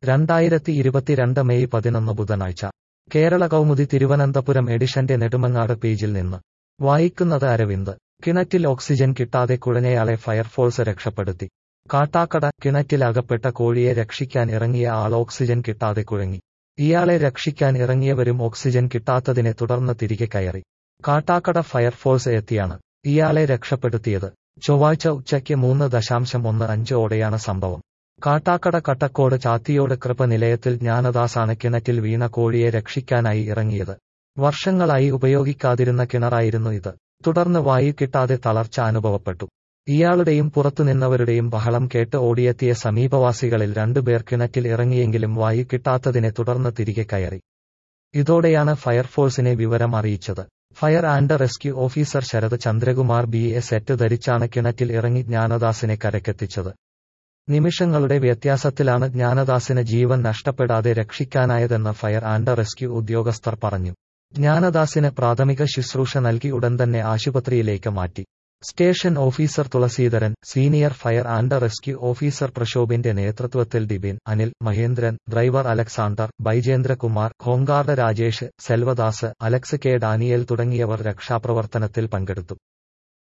രണ്ടായിരത്തി ഇരുപത്തിരണ്ട് മെയ് പതിനൊന്ന് ബുധനാഴ്ച കേരള കൗമുദി തിരുവനന്തപുരം എഡിഷന്റെ നെടുമങ്ങാട് പേജിൽ നിന്ന് വായിക്കുന്നത് അരവിന്ദ് കിണറ്റിൽ ഓക്സിജൻ കിട്ടാതെ കുഴഞ്ഞയാളെ ഫയർഫോഴ്സ് രക്ഷപ്പെടുത്തി കാട്ടാക്കട കിണറ്റിലകപ്പെട്ട കോഴിയെ രക്ഷിക്കാൻ ഇറങ്ങിയ ആൾ ഓക്സിജൻ കിട്ടാതെ കുഴങ്ങി ഇയാളെ രക്ഷിക്കാൻ ഇറങ്ങിയവരും ഓക്സിജൻ കിട്ടാത്തതിനെ തുടർന്ന് തിരികെ കയറി കാട്ടാക്കട ഫയർഫോഴ്സ് എത്തിയാണ് ഇയാളെ രക്ഷപ്പെടുത്തിയത് ചൊവ്വാഴ്ച ഉച്ചയ്ക്ക് മൂന്ന് ദശാംശം ഒന്ന് അഞ്ച് ഓടെയാണ് സംഭവം കാട്ടാക്കട കട്ടക്കോട് ചാത്തിയോട് കൃപ നിലയത്തിൽ ജ്ഞാനദാസാണ് കിണറ്റിൽ വീണ കോഴിയെ രക്ഷിക്കാനായി ഇറങ്ങിയത് വർഷങ്ങളായി ഉപയോഗിക്കാതിരുന്ന കിണറായിരുന്നു ഇത് തുടർന്ന് വായു കിട്ടാതെ തളർച്ച അനുഭവപ്പെട്ടു ഇയാളുടെയും പുറത്തുനിന്നവരുടെയും ബഹളം കേട്ട് ഓടിയെത്തിയ സമീപവാസികളിൽ രണ്ടുപേർ കിണറ്റിൽ ഇറങ്ങിയെങ്കിലും വായു കിട്ടാത്തതിനെ തുടർന്ന് തിരികെ കയറി ഇതോടെയാണ് ഫയർഫോഴ്സിനെ വിവരം അറിയിച്ചത് fire and rescue officer Sarath Chandrakumar B A set ധരിച്ചാണ് കിണറ്റിൽ ഇറങ്ങി ജ്ഞാനദാസിനെ കരക്കെത്തിച്ചത് നിമിഷങ്ങളുടെ വ്യത്യാസത്തിലാണ് ജ്ഞാനദാസിന് ജീവൻ നഷ്ടപ്പെടാതെ രക്ഷിക്കാനായതെന്ന് ഫയർ ആൻഡ് റെസ്ക്യൂ ഉദ്യോഗസ്ഥർ പറഞ്ഞു ജ്ഞാനദാസിന് പ്രാഥമിക ശുശ്രൂഷ നൽകി ഉടൻ തന്നെ ആശുപത്രിയിലേക്ക് മാറ്റി station officer Thulaseedharan senior fire and rescue officer പ്രശോഭിന്റെ നേതൃത്വത്തിൽ Dibin Anil Mahendran driver Alexander Baijendrakumar home guard Rajesh Selvadas Alex K Daniel തുടങ്ങിയവർ രക്ഷാപ്രവർത്തനത്തിൽ പങ്കെടുത്തു